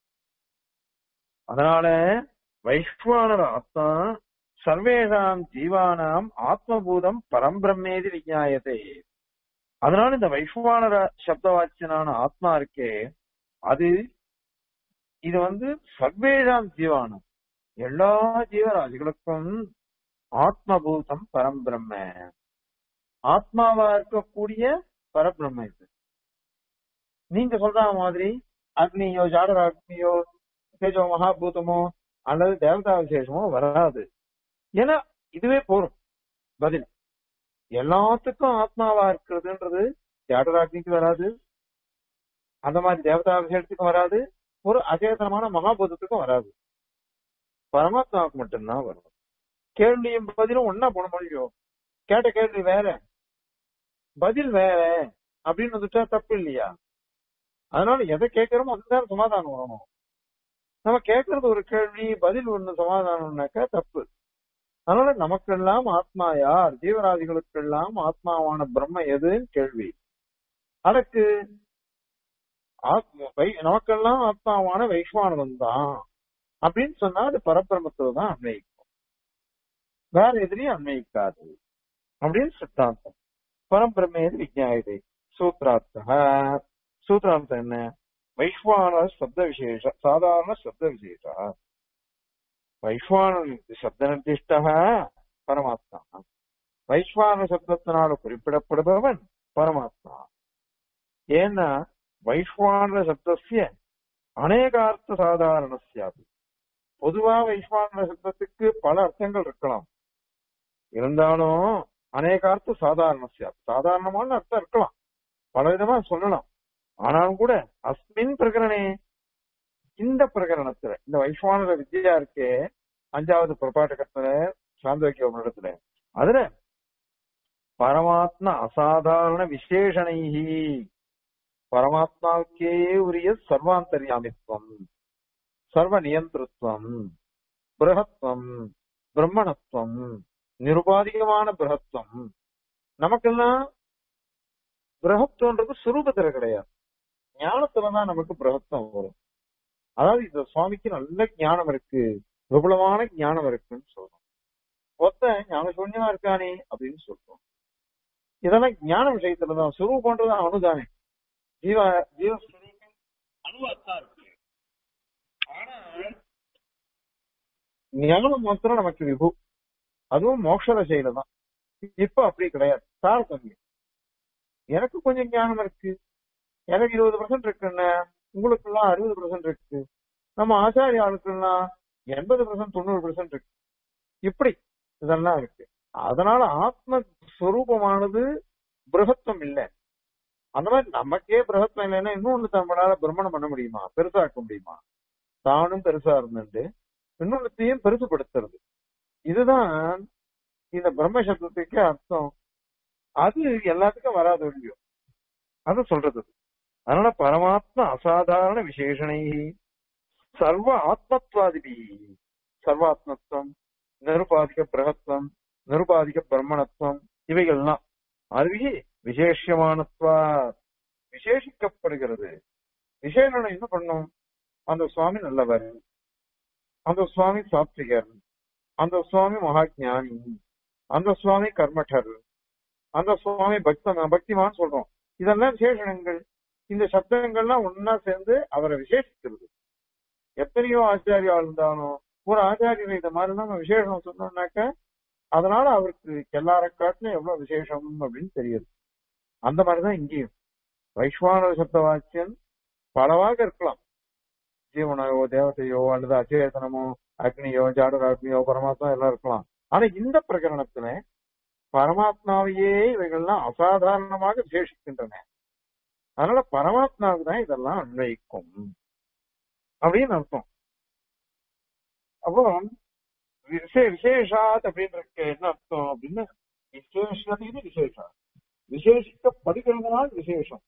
அதனால வைஸ்வானர் ஆத்மா சர்வேதாம் ஜீவானாம் ஆத்மபூதம் பரம்பிரம்மேதி விஜாயதே அதனால இந்த வைஸ்வானர சப்தவாச்சியனான ஆத்மா இருக்கே அது இது வந்து சர்வேதாம் ஜீவானம் எல்லா ஜீவராசிகளுக்கும் ஆத்மபூதம் பரம்பிரம்ம ஆத்மாவா இருக்கக்கூடிய பரபிரம்ம இது நீங்க சொல்ற மாதிரி அக்னியோ ஜாடர அக்னியோ தேஜோ மகாபூதமோ அல்லது தேவதா விசேஷமோ வராது ஏன்னா இதுவே போரும் பதில் எல்லாத்துக்கும் ஆத்மாவா இருக்கிறதுன்றது ஜாடராக்னிக்கு வராது அந்த மாதிரி தேவதா விசேஷத்துக்கும் வராது ஒரு அச்சேதனமான மகாபூதத்துக்கும் வராது பரமாத்மாவுக்கு மட்டும்தான் வரும் கேள்வியும் பதிலும் ஒன்னா போன முடியும் கேட்ட கேள்வி வேற பதில் வேற அப்படின்னு வந்துட்டா தப்பு இல்லையா அதனால எதை கேட்கிறோமோ அதுதான் சமாதானம் வரணும் நம்ம கேட்கறது ஒரு கேள்வி பதில் ஒண்ணு சமாதானம்னாக்கா தப்பு அதனால நமக்கெல்லாம் ஆத்மா யார் ஜீவராதிகளுக்கெல்லாம் ஆத்மாவான பிரம்ம எதுன்னு கேள்வி அதற்கு நமக்கெல்லாம் ஆத்மாவான வைஸ்வானவன் தான் அப்படின்னு சொன்னா அது பரபிரமத்துல தான் அன்வயிக்கும் வேற எதிரையும் அன்வயிக்காது அப்படின்னு சித்தாந்தம் பரம்பிரமேது விஜயாயுதை சூத்ரார்த்தா சூத்ரார்த்தம் என்ன வைஸ்வான சப்த விசேஷ சாதாரண சப்த விசேஷ வைஸ்வான சப்த நிர்திஷ்ட பரமாத்மா வைஸ்வான சப்தத்தினால குறிப்பிடப்படுபவன் பரமாத்மா ஏன்னா வைஸ்வான சப்தசிய அநேகார்த்த சாதாரணசியாது பொதுவா வைஸ்வான சப்தத்துக்கு பல அர்த்தங்கள் இருக்கலாம் இருந்தாலும் அநேகார்த்த சாதாரணசியாது சாதாரணமான அர்த்தம் இருக்கலாம் பல விதமா சொல்லலாம் ஆனாலும் கூட அஸ்மின் பிரகரணே இந்த பிரகரணத்துல இந்த வைஸ்வானர வித்யா இருக்கே அஞ்சாவது பிரபாட்டகத்துல சாந்தோக்கிய இடத்துல அதுல பரமாத்மா அசாதாரண விசேஷணைஹி பரமாத்மாவுக்கே உரிய சர்வாந்தர்யாமித்வம் சர்வ நியந்திரத்துவம் பிரகத்வம் பிரம்மணத்துவம் நிருபாதிகமான பிரகத்துவம் நமக்கெல்லாம் பிரகத்துவன்றது சுரூபத்துல கிடையாது ஞானத்துலதான் நமக்கு பிரகத்துவம் வரும் அதாவது இந்த சுவாமிக்கு நல்ல ஞானம் இருக்கு விபுலமான ஞானம் இருக்குன்னு சொல்றோம் ஒத்த ஞான சூன்யமா இருக்கானே அப்படின்னு சொல்றோம் இதெல்லாம் ஞான விஷயத்துலதான் சுரூபன்றது அணுதானே ஜீவ ஜீவ அணுவாத்தான் இருக்கு ஆனா ஞானம் மாத்திரம் நமக்கு விபு அதுவும் மோட்ச தசையில தான் இப்ப அப்படி கிடையாது தாரதமியம் எனக்கு கொஞ்சம் ஞானம் இருக்கு எனக்கு இருபது பர்சன்ட் இருக்குன்னு உங்களுக்கு எல்லாம் அறுபது பர்சன்ட் இருக்கு நம்ம ஆச்சாரிய ஆளுக்கெல்லாம் எண்பது பர்சன்ட் தொண்ணூறு பர்சன்ட் இருக்கு இப்படி இதெல்லாம் இருக்கு அதனால ஆத்ம ஸ்வரூபமானது பிரகத்துவம் இல்லை அந்த மாதிரி நமக்கே பிரகத்துவம் இல்லைன்னா இன்னொன்னு நம்மளால பிரம்மணம் பண்ண முடியுமா பெருசாக்க முடியுமா தானும் பெருசா இருந்துட்டு இன்னொன்னுத்தையும் பெருசுபடுத்துறது இதுதான் இந்த பிரம்ம சப்தத்துக்கு அர்த்தம் அது எல்லாத்துக்கும் வராது இல்லையோ அது சொல்றது அதனால பரமாத்மா அசாதாரண விசேஷனை சர்வ ஆத்மத்வாதிபி சர்வாத்மத்துவம் நிருபாதிக பிரகத்துவம் நிருபாதிக பிரம்மணத்துவம் இவைகள்லாம் அதுவே விசேஷமானத்வா விசேஷிக்கப்படுகிறது விசேஷனம் என்ன பண்ணும் அந்த சுவாமி நல்லவர் அந்த சுவாமி சாத்விகர் அந்த சுவாமி மகாஜானி அந்த சுவாமி கர்மட்டர் அந்த சுவாமி பக்த பக்திமான் சொல்றோம் இதெல்லாம் விசேஷணங்கள் இந்த சப்தங்கள்லாம் ஒன்னா சேர்ந்து அவரை விசேஷிக்கிறது எத்தனையோ ஆச்சாரியா இருந்தாலும் ஒரு ஆச்சாரியர் இந்த மாதிரி நம்ம விசேஷம் சொன்னோம்னாக்க அதனால அவருக்கு எல்லார காட்டிலும் எவ்வளவு விசேஷம் அப்படின்னு தெரியுது அந்த மாதிரிதான் இங்கேயும் வைஸ்வான சப்த வாக்கியம் பலவாக இருக்கலாம் ஜீவனையோ தேவதையோ அல்லது அச்சேதனமோ அக்னியோ ஜாடராக்னியோ பரமாத்மா எல்லாம் இருக்கலாம் ஆனா இந்த பிரகரணத்துல பரமாத்மாவையே இவைகள்லாம் அசாதாரணமாக விசேஷிக்கின்றன அதனால பரமாத்மாவுக்கு தான் இதெல்லாம் அன்வயிக்கும் அப்படின்னு அர்த்தம் அப்போ விசே விசேஷாத் அப்படின்றதுக்கு என்ன அர்த்தம் அப்படின்னா விசேஷத்துக்கு விசேஷா விசேஷிக்கப்படுகிறதுனால் விசேஷம்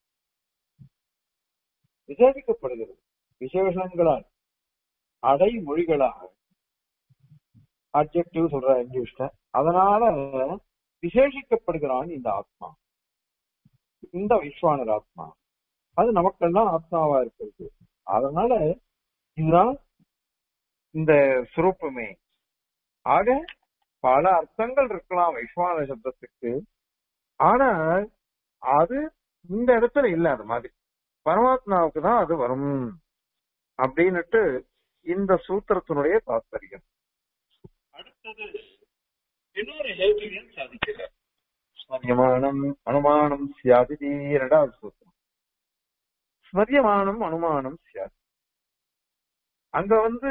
விசேஷிக்கப்படுகிறது விசேஷங்களால் அடைமொழிகளாக அப்ஜெக்டிவ் சொல்ற இங்கிலீஷ்ல அதனால விசேஷிக்கப்படுகிறான் இந்த ஆத்மா இந்த வைஸ்வானர் ஆத்மா அது நமக்கெல்லாம் ஆத்மாவா இருக்கிறது அதனால இதுதான் இந்த சுரூப்பமே ஆக பல அர்த்தங்கள் இருக்கலாம் வைஸ்வான சப்தத்துக்கு ஆனா அது இந்த இடத்துல இல்ல அது மாதிரி பரமாத்மாவுக்கு தான் அது வரும் அப்படின்னுட்டு இந்த சூத்திரத்தினுடைய தாத்பரியம் அடுத்தது இன்னொரு ஹேத்துவியம் சாதிக்கிறார் ஸ்மரியமானம் அனுமானம் சியாதி இரண்டாவது சூத்திரம் ஸ்மரியமானம் அனுமானம் சியாதி அங்க வந்து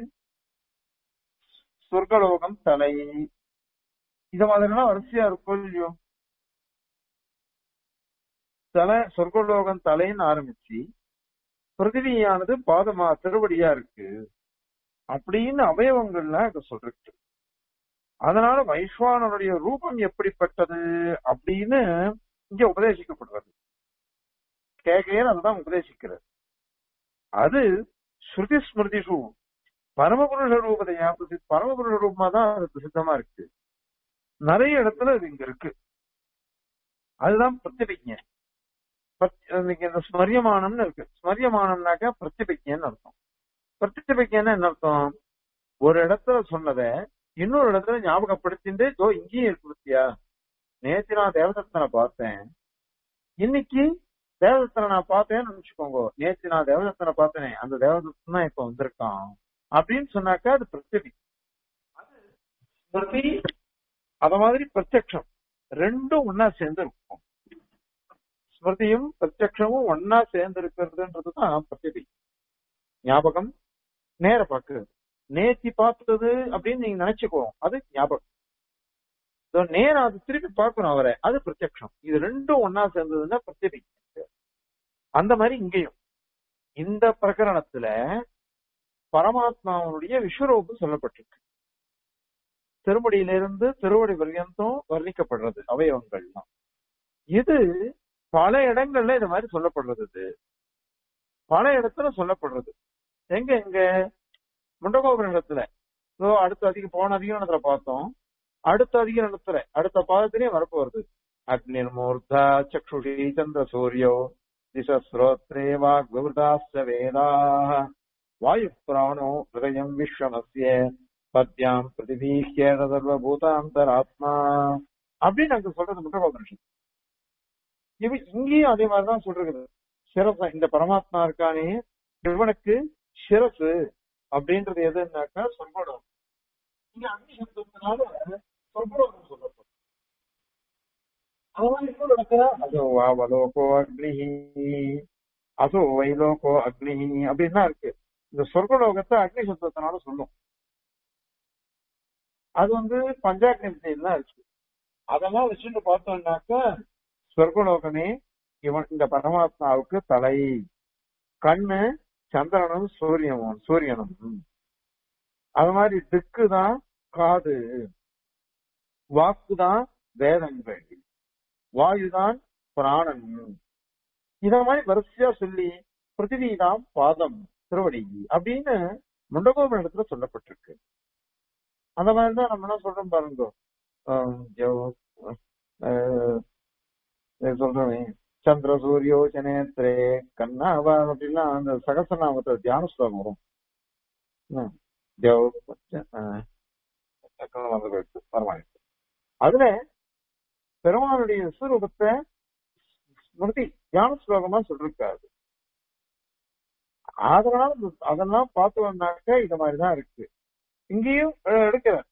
சொர்க்கலோகம் தலை இத மாதிரிலாம் வரிசையா இருக்கும் இல்லையோ தலை சொர்க்கலோகம் தலைன்னு ஆரம்பிச்சு பிருத்திவியானது பாதமா திருவடியா இருக்கு அப்படின்னு அவயவங்கள்லாம் இத சொல்றது அதனால வைஸ்வானனுடைய ரூபம் எப்படிப்பட்டது அப்படின்னு இங்க உபதேசிக்கப்படுறது கேகையர் அதுதான் உபதேசிக்கிறது அது ஸ்ருதி ஸ்மிருதிஷு பரமபுருஷ ரூபதையா பரமபுருஷ ரூபமா தான் அது பிரசித்தமா இருக்கு நிறைய இடத்துல அது இங்க இருக்கு அதுதான் பிரத்திபிஜை இன்னைக்கு இந்த ஸ்மரியமானம்னு இருக்கு ஸ்மரியமானம்னாக்கா பிரத்திபிஜைன்னு அர்த்தம் பிரத்யபிக்கைன்னா என்ன அர்த்தம் ஒரு இடத்துல சொன்னதை இன்னொரு இடத்துல ஞாபகப்படுத்திட்டு ஓ இங்கேயும் இருக்கு பத்தியா நேற்று நான் தேவதத்தனை பார்த்தேன் இன்னைக்கு தேவதத்தனை நான் பார்த்தேன்னு நினைச்சுக்கோங்க நேற்று நான் தேவதத்தனை பார்த்தேனே அந்த தேவதத்தன் தான் இப்ப வந்திருக்கான் அப்படின்னு சொன்னாக்கா அது பிரத்யபி ஸ்மிருதி அத மாதிரி பிரத்யக்ஷம் ரெண்டும் ஒன்னா சேர்ந்து இருக்கும் ஸ்மிருதியும் பிரத்யக்ஷமும் ஒன்னா சேர்ந்து இருக்கிறதுன்றது தான் பிரத்யபி ஞாபகம் நேர பாக்குறது நேத்தி பார்த்தது அப்படின்னு நீங்க நினைச்சுக்கோ அது ஞாபகம் இதோ நேரா அது திருப்பி பார்க்கணும் அவரை அது பிரத்யக்ஷம் இது ரெண்டும் ஒன்னா சேர்ந்ததுன்னா பிரத்யபி அந்த மாதிரி இங்கேயும் இந்த பிரகரணத்துல பரமாத்மாவுடைய விஸ்வரூபம் சொல்லப்பட்டிருக்கு திருமடியிலிருந்து திருவடி பர்யந்தம் வர்ணிக்கப்படுறது அவயவங்கள்லாம் இது பல இடங்கள்ல இது மாதிரி சொல்லப்படுறது இது பல இடத்துல சொல்லப்படுறது எங்க எங்க முண்டகோபுரத்துல ஸோ அடுத்த அதிக போன அதிகரணத்துல பார்த்தோம் அடுத்த அதிகரணத்துல அடுத்த பாதத்திலேயே வரப்பு வருது அக்னிர் மூர்த்தா சக்ஷுஷி சந்திர சூரியோ திசஸ்ரோத்ரே வாக்விருதாஸ்ய வேதா வாயு பிராணோ ஹிருதயம் விஸ்வமஸ்ய பத்யாம் பிரதிபீஹ்யேட சர்வபூதாந்தராத்மா அப்படின்னு அங்க சொல்றது முண்டகோபனிஷம் இவ இங்கேயும் அதே மாதிரிதான் சொல்றது சிரச இந்த பரமாத்மா இருக்கானே இவனுக்கு சிரசு அப்படின்றது எதுன்னாக்கா சொற்படம் இங்க அக்னி சப்தத்தினால சொற்படம் சொல்லப்படும் அதெல்லாம் இன்னொரு இடத்துல அதோ வாவலோகோ அக்னிஹி அதோ வைலோகோ அக்னிஹி அப்படின்னு தான் இருக்கு இந்த சொர்க்கலோகத்தை அக்னி சப்தத்தினால சொல்லும் அது வந்து பஞ்சாக்னி வித்தியில் தான் இருக்கு அதெல்லாம் வச்சுட்டு பார்த்தோம்னாக்கா சொர்க்கலோகமே இவன் இந்த பரமாத்மாவுக்கு தலை கண்ணு சந்திரனும் சூரியனும் சூரியனும் அது மாதிரி திக்கு தான் காது வாக்கு தான் வேதங்கள் வாயுதான் பிராணன் இத மாதிரி வரிசையா சொல்லி பிருத்திவி தான் பாதம் திருவடி அப்படின்னு முண்டகோபுர இடத்துல சொல்லப்பட்டிருக்கு அந்த மாதிரிதான் நம்ம என்ன சொல்றோம் பாருங்க சொல்றோமே சந்திர சூரியோ ஜனேத்ரே கண்ணாவா அப்படின்னா அந்த சகசநாமத்தை தியான ஸ்லோகம் வரும் அதுல பெருமானுடைய விஸ்வரூபத்தை ஸ்மிருதி தியான ஸ்லோகமா சொல்லிருக்காரு அதனால அதெல்லாம் பார்த்தோம்னாக்க இது மாதிரிதான் இருக்கு இங்கேயும் எடுக்கிறேன்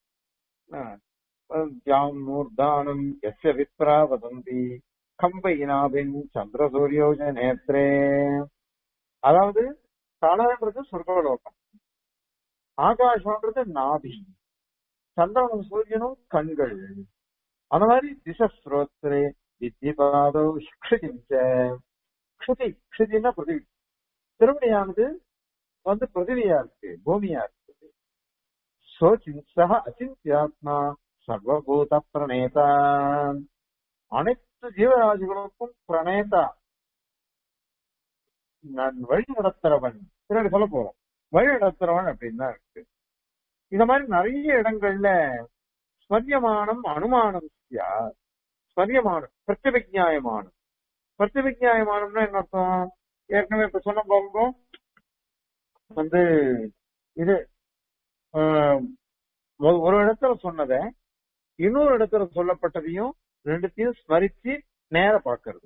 மூர்தானம் எஸ்ய விப்ரா வதந்தி கம்பையினாபின் சந்திர சூரியோஜ நேத்ரே அதாவது தலன்றது சொர்க்கலோகம் ஆகாஷம்ன்றது நாபி சந்திரனும் சூரியனும் கண்கள் அந்த மாதிரி திசஸ்ரோத்ரே வித்திபாதோ க்ஷிதிஞ்ச க்ஷுதி க்ஷுதின்னா பிருத்திவி திருமணியானது வந்து பிருத்திவியா இருக்கு பூமியா இருக்கு சோச்சின்சக அச்சிந்தியாத்மா சர்வபூத பிரணேதா அனைத்து ஜீவராசிகளுக்கும் பிரணேதா நான் வழி நடத்துறவன் பின்னாடி சொல்ல போறோம் வழி நடத்துறவன் அப்படின்னு தான் இருக்கு இந்த மாதிரி நிறைய இடங்கள்ல ஸ்வர்யமானம் அனுமானம் ஸ்வர்யமானம் பிரத்யபிஜாயமானம் பிரத்யபிஜாயமானம்னா என்ன அர்த்தம் ஏற்கனவே இப்ப சொன்ன பாருங்க வந்து இது ஒரு இடத்துல சொன்னதை இன்னொரு இடத்துல சொல்லப்பட்டதையும் ரெண்டுத்தையும் ஸ்மரிச்சு நேர பார்க்கறது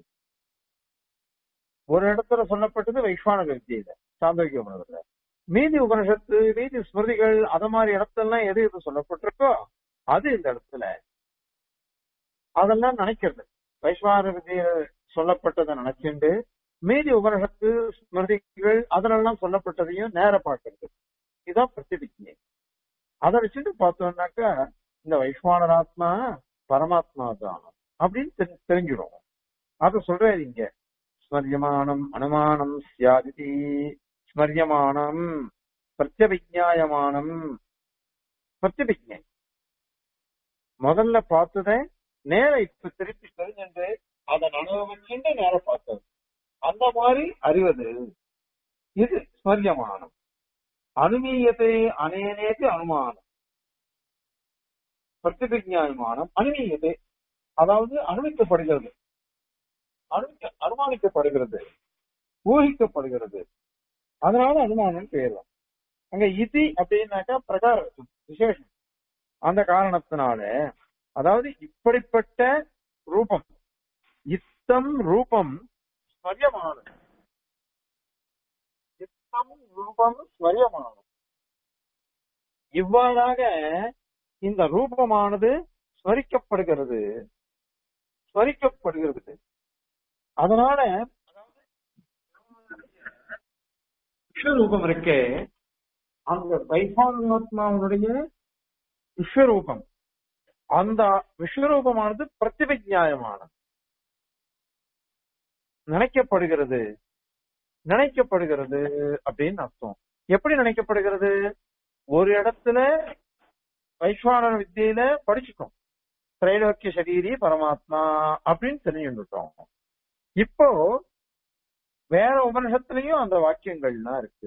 ஒரு இடத்துல சொல்லப்பட்டது வைஸ்வான வித்தியில சாந்தோக்கிய உணர்வுல மீதி உபனிஷத்து மீதி ஸ்மிருதிகள் அத மாதிரி இடத்துலாம் எது எது சொல்லப்பட்டிருக்கோ அது இந்த இடத்துல அதெல்லாம் நினைக்கிறது வைஸ்வான வித்தியில சொல்லப்பட்டதை நினைச்சுண்டு மீதி உபனிஷத்து ஸ்மிருதிகள் அதனெல்லாம் சொல்லப்பட்டதையும் நேர பார்க்கறது இதுதான் பிரத்திபிக்ஞை அதை வச்சுட்டு பார்த்தோம்னாக்கா இந்த வைஸ்வானர் ஆத்மா பரமாத்மா தான் அப்படின்னு தெரிஞ்சிடும் அத சொல்றாரு இங்க ஸ்மரியமானம் அனுமானம் சியாதிதி ஸ்மரியமானம் பிரத்யபிஜாயமானம் பிரத்யபிஜை முதல்ல பார்த்ததை நேர இப்ப திருப்பி தெரிஞ்சுட்டு அதை நனவு வச்சுட்டு நேர பார்த்தது அந்த மாதிரி அறிவது இது ஸ்மரியமானம் அனுமீயத்தை அனேனேக்கு அனுமானம் பிரத்திபிஜாயமானம் அனுமீயத்தை அதாவது அனுமதிக்கப்படுகிறது அனுமதிக்க அனுமானிக்கப்படுகிறது ஊகிக்கப்படுகிறது அதனால அனுமானம் பெயரலாம் அங்க இதி அப்படின்னாக்கா பிரகார விசேஷம் அந்த காரணத்தினால அதாவது இப்படிப்பட்ட ரூபம் இத்தம் ரூபம் ஸ்மரியமானது இத்தம் ரூபம் ஸ்மரியமானது இவ்வாறாக இந்த ரூபமானது ஸ்மரிக்கப்படுகிறது ஸ்மரிக்கப்படுகிறது அதனால விஸ்வரூபம் இருக்கே அந்த வைபானாத்மாவுடைய விஸ்வரூபம் அந்த விஸ்வரூபமானது பிரதிபிஜாயமானது நினைக்கப்படுகிறது நினைக்கப்படுகிறது அப்படின்னு அர்த்தம் எப்படி நினைக்கப்படுகிறது ஒரு இடத்துல வைஸ்வானர வித்தியில படிச்சுட்டோம் திரைலோக்கிய சரீரி பரமாத்மா அப்படின்னு தெரிஞ்சுட்டோம் இப்போ வேற உபனிஷத்துலயும் அந்த வாக்கியங்கள்லாம் இருக்கு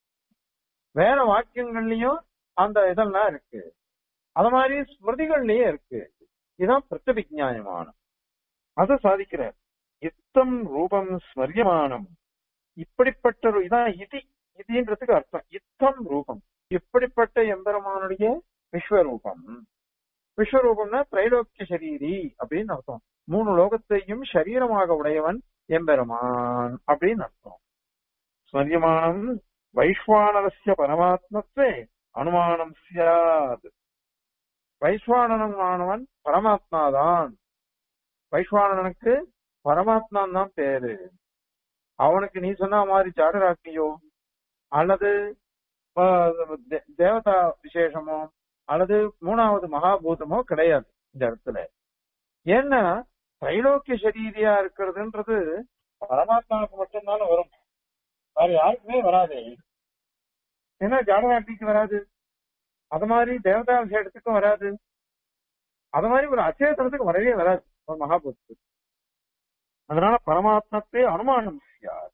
வேற வாக்கியங்கள்லயும் அந்த இதெல்லாம் இருக்கு அது மாதிரி ஸ்மிருதிகள்லயே இருக்கு இதுதான் பிரத்யபிஜாயமானம் அதை சாதிக்கிறார் இத்தம் ரூபம் ஸ்மரியமானம் இப்படிப்பட்ட ஒரு- இதான் இதி இதின்றதுக்கு அர்த்தம் இத்தம் ரூபம் இப்படிப்பட்ட எம்பெருமானுடைய விஸ்வரூபம் விஸ்வரூபம்னா திரைலோக்கிய சரீரி அப்படின்னு அர்த்தம் மூணு லோகத்தையும் சரீரமாக உடையவன் எம்பெருமான் அப்படின்னு அர்த்தம் ஸ்மரியமானம் வைஸ்வானரஸ்ய பரமாத்மத்வே அனுமானம் சியாது வைஸ்வானனமானவன் பரமாத்மாதான் வைஸ்வானனுக்கு பரமாத்மான் தான் பேரு அவனுக்கு நீ சொன்ன மாதிரி ஜாடராக்கியோ அல்லது ஆஹ், தே- தேவதா விசேஷமோ அல்லது மூணாவது மகாபூதமோ கிடையாது இந்த இடத்துல ஏன்னா திரைலோக்கிய சரீரியா இருக்கிறதுன்றது பரமாத்மாவுக்கு மட்டும்தானே வரும் வேற யாருக்குமே வராதே ஏன்னா ஜாடராட்டிக்கு வராது அது மாதிரி தேவதா விசேஷத்துக்கும் வராது அது மாதிரி ஒரு அச்சேதனத்துக்கு வரவே வராது ஒரு மகாபூதத்துக்கு அதனால பரமாத்மத்தை அனுமானம் செய்யார்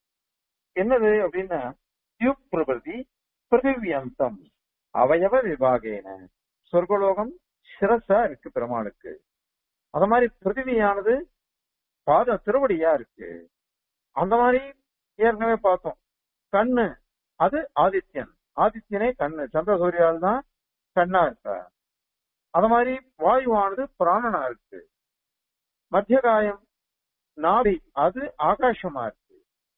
என்னது அப்படின்னா பிரபதி பிருத்திவியந்தம் அவயவ விபாகேன சொர்க்கலோகம் சிரசா இருக்கு பெருமாளுக்கு அது மாதிரி பிருத்திவியானது பாத திருவடியா இருக்கு அந்த மாதிரி ஏற்கனவே பார்த்தோம் கண்ணு அது ஆதித்யன் ஆதித்யனே கண்ணு சந்திர சூரியால் தான் கண்ணா இருக்க அது மாதிரி வாயுவானது பிராணனா இருக்கு மத்தியகாயம் நாடி அது ஆகாசமா இருக்கு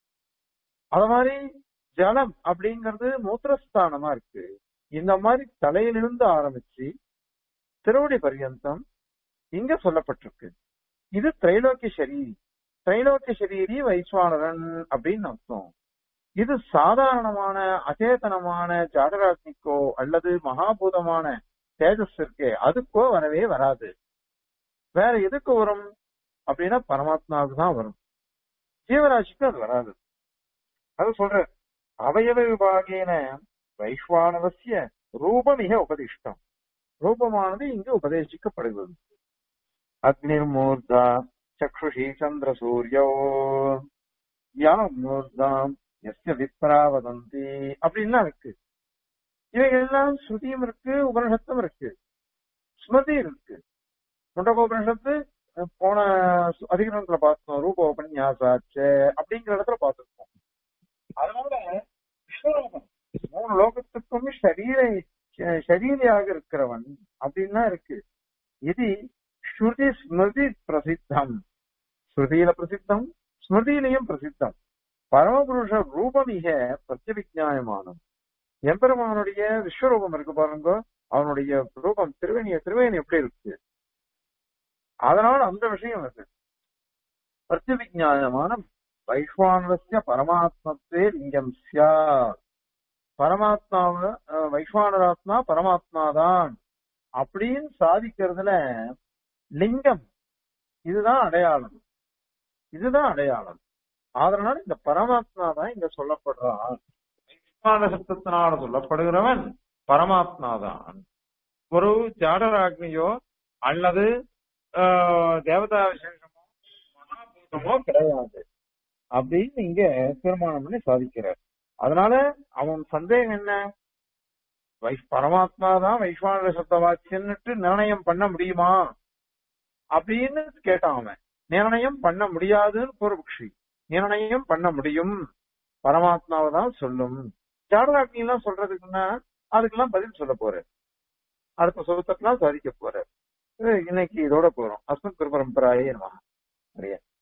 அது மாதிரி ஜலம் அப்படிங்கிறது மூத்திரஸ்தானமா இருக்கு இந்த மாதிரி தலையிலிருந்து ஆரம்பிச்சு திருவடி பர்யந்தம் இங்க சொல்லப்பட்டிருக்கு இது திரைலோக்கிய சரீரி திரைலோக்கிய சரீரி வைஸ்வானரன் அப்படின்னு அர்த்தம் இது சாதாரணமான அச்சேதனமான ஜாடராக்னிக்கோ அல்லது மகாபூதமான தேஜஸ் இருக்கே அதுக்கோ வரவே வராது வேற எதுக்கு வரும் அப்படின்னா பரமாத்மாவுக்கு தான் வரும் ஜீவராசிக்கு அது வராது அது சொல்ற அவயவ விபாகேன வைஸ்வானவசிய ரூபமிக உபதிஷ்டம் ரூபமானது இங்கு உபதேசிக்கப்படுகிறது அக்னிர்மூர்தா சக்ஷுஷி சந்திர சூரியோ யாம் மூர்தாம் எஸ்ய விப்ரா வதந்தி அப்படின்லாம் இருக்கு இவைகள் எல்லாம் ஸ்ருதியும் இருக்கு உபனிஷத்தும் இருக்கு ஸ்மிருதி இருக்கு முண்டகோபனிஷத்து அஹ், போன சு- அதிகரணத்துல பார்த்தோம் ரூப உபன்யாசாச்ச அப்படிங்கிற இடத்துல பார்த்திருக்கோம் அதனால விஸ்வரூபம் மூணு லோகத்துக்கும் சரீர சரீரியாக இருக்கிறவன் அப்படின்னா இருக்கு இது ஸ்ருதி ஸ்மிருதி பிரசித்தம் ஸ்ருதியில பிரசித்தம் ஸ்மிருதியிலையும் பிரசித்தம் பரமபுருஷ ரூபமிக பிரத்யவிஜாயமானம் எம்பெருமானுடைய விஸ்வரூபம் இருக்கு பாருங்க அவனுடைய ரூபம் திருவேணிய திருவேணி எப்படி இருக்கு அதனால அந்த விஷயம் இருக்கு பிரத்யவிஜாயமானம் வைஸ்வானரஸ்ய பரமாத்மத்தே லிங்கம் சியா பரமாத்மாவ அஹ், வைஸ்வானராத்மா பரமாத்மாதான் அப்படின்னு சாதிக்கிறதுல லிங்கம் இதுதான் அடையாளம் இதுதான் அடையாளம் அதனால இந்த பரமாத்மா தான் இங்க சொல்லப்படுறான் வைஸ்வான சப்தத்தினால சொல்லப்படுகிறவன் பரமாத்மா தான் ஒரு ஜாடராக்னியோ அல்லது ஆஹ், தேவதா விசேஷமோ மகாபூதமோ கிடையாது அப்படின்னு இங்க தீர்மானம் பண்ணி சாதிக்கிறார் அதனால அவன் சந்தேகம் என்ன வைஸ் பரமாத்மா தான் வைஸ்வான சப்த வாக்கியன்னுட்டு நிர்ணயம் பண்ண முடியுமா அப்படின்னு கேட்டான் அவன் நிர்ணயம் பண்ண முடியாதுன்னு பூர்வபக்ஷி நிர்ணயம் பண்ண முடியும் பரமாத்மாவை தான் சொல்லும் ஜாடகாக்னி எல்லாம் சொல்றதுக்குன்னா அதுக்கெல்லாம் பதில் சொல்ல போறாரு அடுத்த சுத்தத்தெல்லாம் சாதிக்க போறாரு இது இன்னைக்கு இதோட போறோம் அஸ்மத் குரு பரம்பராயே நம